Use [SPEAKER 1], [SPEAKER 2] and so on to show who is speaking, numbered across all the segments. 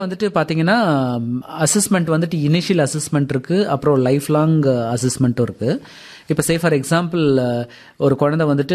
[SPEAKER 1] வந்துட்டு பாத்தீங்கன்னா அசஸ்மெண்ட் வந்துட்டு இனிஷியல் அசஸ்மெண்ட் இருக்கு அப்புறம் லைஃப் லாங் அசஸ்மெண்ட்டும் இருக்கு இப்போ சே ஃபார் எக்ஸாம்பிள் ஒரு குழந்தை வந்துட்டு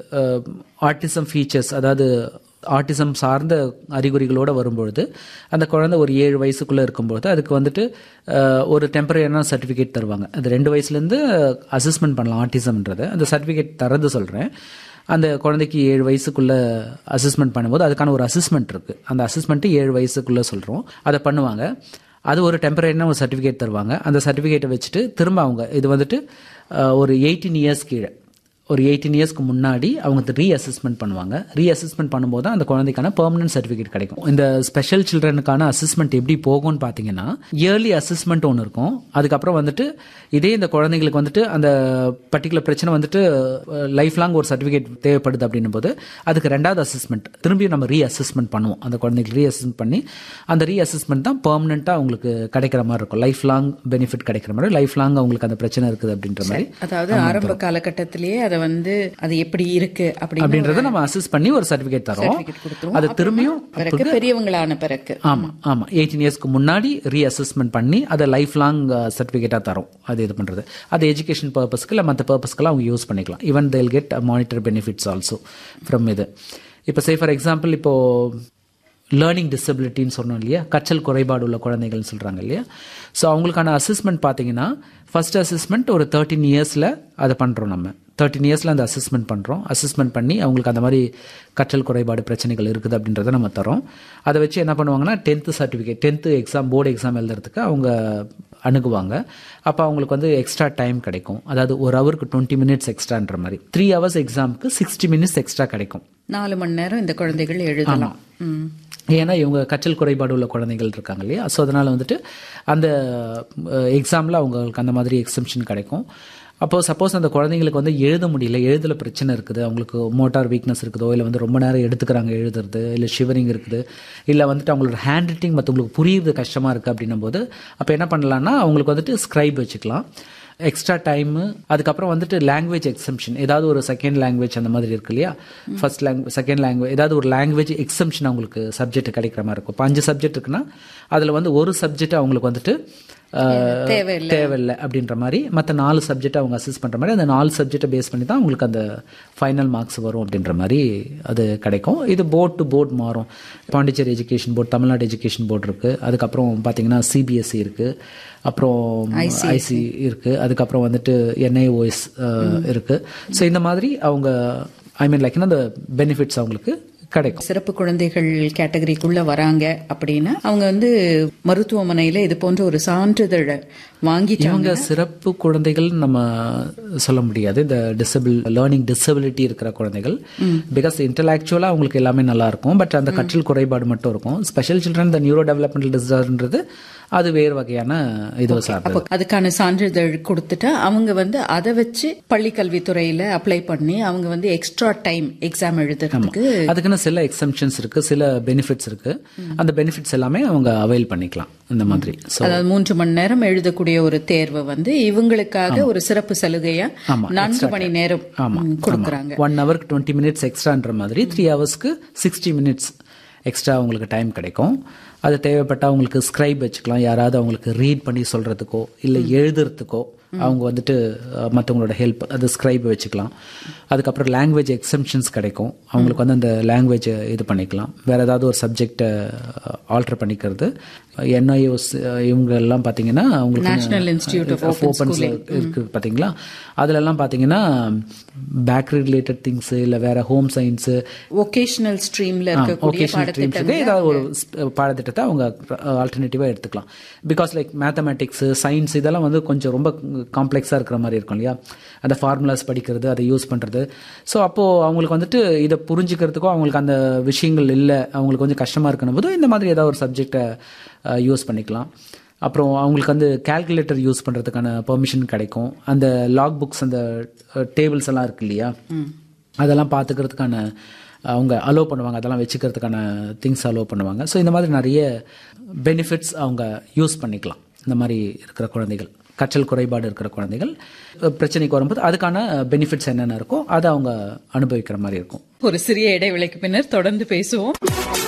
[SPEAKER 1] ஆர்டிசம் ஃபீச்சர்ஸ் அதாவது ஆட்டிசம் சார்ந்த அறிகுறிகளோடு வரும்பொழுது அந்த குழந்தை ஒரு ஏழு வயசுக்குள்ளே இருக்கும்பொழுது அதுக்கு வந்துட்டு அஹ், ஒரு டெம்பரரியான சர்டிஃபிகேட் தருவாங்க அது ரெண்டு வயசுலேருந்து அசஸ்மெண்ட் பண்ணலாம் ஆட்டிசம்ன்றதை அந்த சர்டிஃபிகேட் தரது சொல்கிறேன் அந்த குழந்தைக்கு ஏழு வயசுக்குள்ள அசஸ்மெண்ட் பண்ணும்போது அதுக்கான ஒரு அசஸ்மெண்ட் இருக்கு அந்த அசஸ்மெண்ட் ஏழு வயசுக்குள்ள சொல்றோம் அதை பண்ணுவாங்க அது ஒரு டெம்பரரியான ஒரு சர்டிஃபிகேட் தருவாங்க அந்த சர்டிஃபிகேட்டை வச்சுட்டு திரும்ப அவங்க இது வந்துட்டு அஹ், ஒரு எயிட்டீன் இயர்ஸ் கீழே ஒரு எயிட்டீன் இயர்ஸ்க்கு முன்னாடி அவங்க ரீ அசஸ்மெண்ட் பண்ணுவாங்க ரீ அசஸ்மெண்ட் பண்ணும்போது தான் அந்த குழந்தைக்கான பெர்மனன்ட் சர்டிஃபிகேட் கிடைக்கும் இந்த ஸ்பெஷல் சில்ட்ரனுக்கான அசஸ்மெண்ட் எப்படி போகும்னு பார்த்தீங்கன்னா இயர்லி அசஸ்மெண்ட் ஒன்று இருக்கும் அதுக்கப்புறம் வந்துட்டு இதே இந்த குழந்தைங்களுக்கு வந்துட்டு அந்த பர்டிகுலர் பிரச்சனை வந்துட்டு லைஃப் லாங் ஒரு சர்டிஃபிகேட் தேவைப்படுது அப்படின்னும் போது அதுக்கு ரெண்டாவது அசஸ்மெண்ட் திரும்பியும் நம்ம ரீ அசஸ்மெண்ட் பண்ணுவோம் அந்த குழந்தைக்கு ரீ அசஸ்மெண்ட் பண்ணி அந்த ரீ அசஸ்மெண்ட் தான் பெர்மனெண்ட்டாக அவங்களுக்கு கிடைக்கிற மாதிரி இருக்கும் லைஃப் லாங் பெனிஃபிட் கிடைக்கிற மாதிரி லைஃப் லாங் அவங்களுக்கு அந்த பிரச்சனை இருக்குது அப்படின்ற மாதிரி
[SPEAKER 2] அதாவது ஆரம்ப காலகட்டத்திலேயே அதை வந்து அது எப்படி இருக்கு அப்படின்னு
[SPEAKER 1] அப்படின்றத நம்ம அசஸ் பண்ணி ஒரு சர்டிஃபிகேட் தரோம்
[SPEAKER 2] certificate கொடுத்துருவோம்.
[SPEAKER 1] அது திரும்பியும்
[SPEAKER 2] பிறகு பெரியவங்களான பிறகு
[SPEAKER 1] ஆமா ஆமா எயிட்டீன் இயர்ஸ்க்கு முன்னாடி ரீ அசஸ்மெண்ட் பண்ணி அதை லைஃப் லாங் சர்டிஃபிகேட்டாக தரோம் அது இது பண்றது அது எஜுகேஷன் பர்பஸ்க்கு இல்லை மற்ற பர்பஸ்க்கெல்லாம் அவங்க யூஸ் பண்ணிக்கலாம் even they'll get monitor benefits also from இது இப்போ சே ஃபார் எக்ஸாம்பிள் இப்போ லேர்னிங் டிசபிலிட்டின்னு சொன்னோம் இல்லையா கற்றல் குறைபாடு உள்ள குழந்தைகள்னு சொல்கிறாங்க இல்லையா ஸோ அவங்களுக்கான அசஸ்மெண்ட் பார்த்தீங்கன்னா ஃபர்ஸ்ட் அசஸ்மெண்ட் ஒரு தேர்ட்டின் இயர்ஸில் அதை பண்ணுறோம் நம்ம தேர்ட்டின் இயர்ஸில் அந்த அசஸ்மெண்ட் பண்ணுறோம் அசஸ்மெண்ட் பண்ணி அவங்களுக்கு அந்த மாதிரி கற்றல் குறைபாடு பிரச்சனைகள் இருக்குது அப்படின்றத நம்ம தரோம் அதை வச்சு என்ன பண்ணுவாங்கன்னா tenth certificate tenth exam board exam எழுதுறதுக்கு அவங்க அணுகுவாங்க அப்போ அவங்களுக்கு வந்து எக்ஸ்ட்ரா டைம் கிடைக்கும் அதாவது ஒரு ஹவருக்கு டுவெண்ட்டி மினிட்ஸ் எக்ஸ்ட்ரான்ற மாதிரி த்ரீ ஹவர்ஸ் எக்ஸாமுக்கு சிக்ஸ்டி மினிட்ஸ் எக்ஸ்ட்ரா கிடைக்கும்
[SPEAKER 2] நாலு மணி நேரம் இந்த குழந்தைகள் எழுதலாம் ம்.
[SPEAKER 1] ஏன்னா இவங்க கற்றல் குறைபாடு உள்ள குழந்தைகள் இருக்காங்க இல்லையா ஸோ அதனால் வந்துட்டு அந்த எக்ஸாமில் அவங்களுக்கு அந்த மாதிரி எக்ஸம்ஷன் கிடைக்கும் அப்போ சப்போஸ் அந்த குழந்தைங்களுக்கு வந்து எழுத முடியல எழுதல பிரச்சனை இருக்குது அவங்களுக்கு மோட்டார் வீக்னஸ் இருக்குதோ இல்லை வந்து ரொம்ப நேரம் எடுத்துக்கிறாங்க எழுதுறது இல்லை ஷிவரிங் இருக்குது இல்லை வந்துட்டு அவங்களோட ஹேண்ட் ரைட்டிங் மற்றவங்களுக்கு புரியுறது கஷ்டமாக இருக்குது அப்படின்னும் போது அப்போ என்ன பண்ணலாம்னா அவங்களுக்கு வந்துட்டு ஸ்க்ரைப் வச்சுக்கலாம் எக்ஸ்ட்ரா டைமு அதுக்கப்புறம் வந்துட்டு லாங்குவேஜ் எக்ஸம்ஷன் ஏதாவது ஒரு செகண்ட் லாங்குவேஜ் அந்த மாதிரி இருக்கு இல்லையா ஃபர்ஸ்ட் லாங்குவேஜ் செகண்ட் லாங்குவேஜ் ஏதாவது ஒரு லாங்குவேஜ் எக்ஸம்ஷன் அவங்களுக்கு சப்ஜெக்ட் கிடைக்கிற மாதிரி இருக்கும் இப்போ அஞ்சு சப்ஜெக்ட் இருக்குன்னா அதில் வந்து ஒரு சப்ஜெக்ட் அவங்களுக்கு வந்துட்டு அஹ்,
[SPEAKER 2] தேவையில்லை.
[SPEAKER 1] தேவையில்லை அப்படின்ற மாதிரி மற்ற நாலு சப்ஜெக்ட் அவங்க அசஸ் பண்ணுற மாதிரி அந்த நாலு சப்ஜெக்டை பேஸ் பண்ணி தான் உங்களுக்கு அந்த ஃபைனல் மார்க்ஸ் வரும் அப்படின்ற மாதிரி அது கிடைக்கும் இது போர்ட் டு போர்ட் மாறும் Pondicherry education board Tamil Nadu education board இருக்குது அதுக்கப்புறம் பார்த்தீங்கன்னா சிபிஎஸ்சி இருக்குது அப்புறம் ஐசி இருக்கு அதுக்கப்புறம் வந்துட்டு என்ஐஓஎஸ் இருக்கு ஸோ இந்த மாதிரி அவங்க ஐ மீன் லைக் அந்த பெனிஃபிட்ஸ் அவங்களுக்கு கிடைக்கும்
[SPEAKER 2] சிறப்பு குழந்தைகள் கேட்டகரிக்குள்ள வராங்க அப்படின்னா அவங்க வந்து மருத்துவமனையில இது போன்ற ஒரு சான்றிதழை வாங்கிட்டாங்க
[SPEAKER 1] இவங்க சிறப்பு குழந்தைகள் நம்ம சொல்ல முடியாது இந்த டிசபிள் லேர்னிங் டிசபிலிட்டி இருக்கிற குழந்தைகள் பிகாஸ் இன்டலாக்சுவலாக அவங்களுக்கு எல்லாமே நல்லா இருக்கும் பட் அந்த கற்றல் குறைபாடு மட்டும் இருக்கும் ஸ்பெஷல் சில்ட்ரன் இந்த நியூரோ டெவலப்மெண்டல் டிசார்டர்ன்றது அது வேறு வகையான இது சார்ந்தது
[SPEAKER 2] அப்போ அதுக்கான சான்றிதழ் கொடுத்துட்டா அவங்க வந்து அதை வச்சு பள்ளி கல்வித்துறையில அப்ளை பண்ணி அவங்க வந்து எக்ஸ்ட்ரா டைம் எக்ஸாம் எழுதுறதுக்கு
[SPEAKER 1] அதுக்குன்னு சில எக்ஸம்ஷன்ஸ் இருக்கு சில பெனிஃபிட்ஸ் இருக்கு அந்த பெனிஃபிட்ஸ் எல்லாமே அவங்க அவைல் பண்ணிக்கலாம் இந்த மாதிரி ஸோ
[SPEAKER 2] அதாவது மூன்று மணி நேரம் எழுதக்கூடிய ஒரு தேர்வு வந்து இவங்களுக்காக ஒரு சிறப்பு சலுகையா
[SPEAKER 1] ஆமா,
[SPEAKER 2] நான்கு மணி நேரம் ம், கொடுக்கறாங்க
[SPEAKER 1] ஒன் ஹவருக்கு டுவெண்ட்டி மினிட்ஸ் எக்ஸ்ட்ரான்ற மாதிரி த்ரீ ஹவர்ஸ்க்கு சிக்ஸ்டி மினிட்ஸ் எக்ஸ்ட்ரா அவங்களுக்கு டைம் கிடைக்கும் அது தேவைப்பட்டால் அவங்களுக்கு ஸ்க்ரைப் வச்சுக்கலாம் யாராவது அவங்களுக்கு ரீட் பண்ணி சொல்கிறதுக்கோ இல்லை எழுதுறதுக்கோ அவங்க வந்துட்டு அஹ், மற்றவங்களோட ஹெல்ப் அது ஸ்க்ரைப் வச்சுக்கலாம் அதுக்கப்புறம் லாங்குவேஜ் எக்ஸம்ஷன்ஸ் கிடைக்கும் அவங்களுக்கு வந்து அந்த லாங்குவேஜ் இது பண்ணிக்கலாம் வேற ஏதாவது ஒரு சப்ஜெக்டை ஆல்டர் பண்ணிக்கிறது என்ஐஓஸ் இவங்க எல்லாம் பார்த்தீங்கன்னா அவங்களுக்கு
[SPEAKER 2] National Institute of Open
[SPEAKER 1] opens இருக்கு பார்த்தீங்களா அதுலலாம் பார்த்தீங்கன்னா பேக் ரிலேட்டட் திங்ஸ் இல்லை வேற ஹோம் சயின்ஸு
[SPEAKER 2] ஒகேஷனல் ஸ்ட்ரீம்ல இருக்கக்கூடிய
[SPEAKER 1] ஒகேஷனல் ஸ்ட்ரீம்ஸுக்கு ஏதாவது ஒரு ஸ்- பாடத்திட்டத்தை அவங்க ஆல்டர்னேட்டிவாக எடுத்துக்கலாம் பிகாஸ் லைக் மேத்தமேட்டிக்ஸ் சயின்ஸ் இதெல்லாம் வந்து கொஞ்சம் ரொம்ப காம்ப்ளெக்ஸாக இருக்கிற மாதிரி இருக்கும் இல்லையா அந்த ஃபார்முலாஸ் படிக்கிறது அதை யூஸ் பண்ணுறது ஸோ அப்போது அவங்களுக்கு வந்துட்டு இதை புரிஞ்சுக்கிறதுக்கோ அவங்களுக்கு அந்த விஷயங்கள் இல்லை அவங்களுக்கு கொஞ்சம் கஷ்டமாக இருக்கணும் போது இந்த மாதிரி ஏதாவது ஒரு சப்ஜெக்டை யூஸ் பண்ணிக்கலாம் அப்புறம் அவங்களுக்கு வந்து கால்குலேட்டர் யூஸ் பண்ணுறதுக்கான பெர்மிஷன் கிடைக்கும் அந்த லாக் புக்ஸ் அந்த டேபிள்ஸ் எல்லாம் இருக்கு இல்லையா அதெல்லாம் பார்த்துக்கிறதுக்கான அவங்க அலோவ் பண்ணுவாங்க அதெல்லாம் வச்சுக்கிறதுக்கான திங்ஸ் அலோவ் பண்ணுவாங்க ஸோ இந்த மாதிரி நிறைய பெனிஃபிட்ஸ் அவங்க யூஸ் பண்ணிக்கலாம் இந்த மாதிரி இருக்கிற குழந்தைகள் கற்றல் குறைபாடு இருக்கிற குழந்தைகள் அஹ், பிரச்சனைக்கு வரும்போது அதுக்கான பெனிஃபிட்ஸ் என்னென்ன இருக்கோ அதை அவங்க அனுபவிக்கிற மாதிரி இருக்கும்
[SPEAKER 2] ஒரு சிறிய இடைவேளைக்கு பின்னர் தொடர்ந்து பேசுவோம்